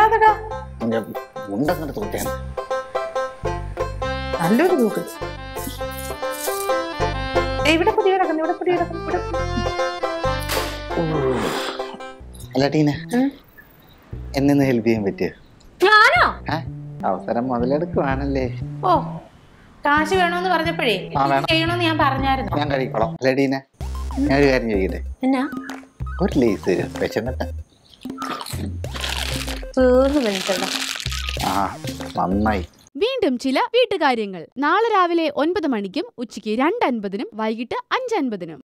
എവിടെടാ ഉണ്ടെന്നിട്ട് തോട്ടിയാണ് നല്ലൊരു തൂക്ക് ദേ, ഇവിടെ പൊടി കിടക്കുന്നു ഇവിടെ പൊടി കിടക്കുന്നു ഇവിടെ പൊടി. അല്ല ടീന ഉം. എന്നെ ഹെൽപ്പ് ചെയ്യാൻ പറ്റിയ ഞാനോ അവസരം മുതലെടുക്കുവാണല്ലേ ഓ കാശ് വേണോന്ന് പറഞ്ഞപ്പോഴേ ആ, വേണം. ചെയ്യണോന്ന് ഞാൻ പറഞ്ഞായിരുന്നു ഞാൻ കഴിക്കോളാം അല്ല ടീന ഞാൻ ഒരു കാര്യം ചോദിക്കട്ടെ എന്നാ ഒരു ലേസ് തരും വിശന്നിട്ട് തീർന്നു കഴിഞ്ഞിട്ടുള്ള ആ നന്നായി വീണ്ടും ചില വീട്ടുകാര്യങ്ങൾ നാളെ രാവിലെ ഒൻപത് മണിക്കും ഉച്ചയ്ക്ക് രണ്ട് അൻപതിനും വൈകിട്ട് അഞ്ച് അൻപതിനും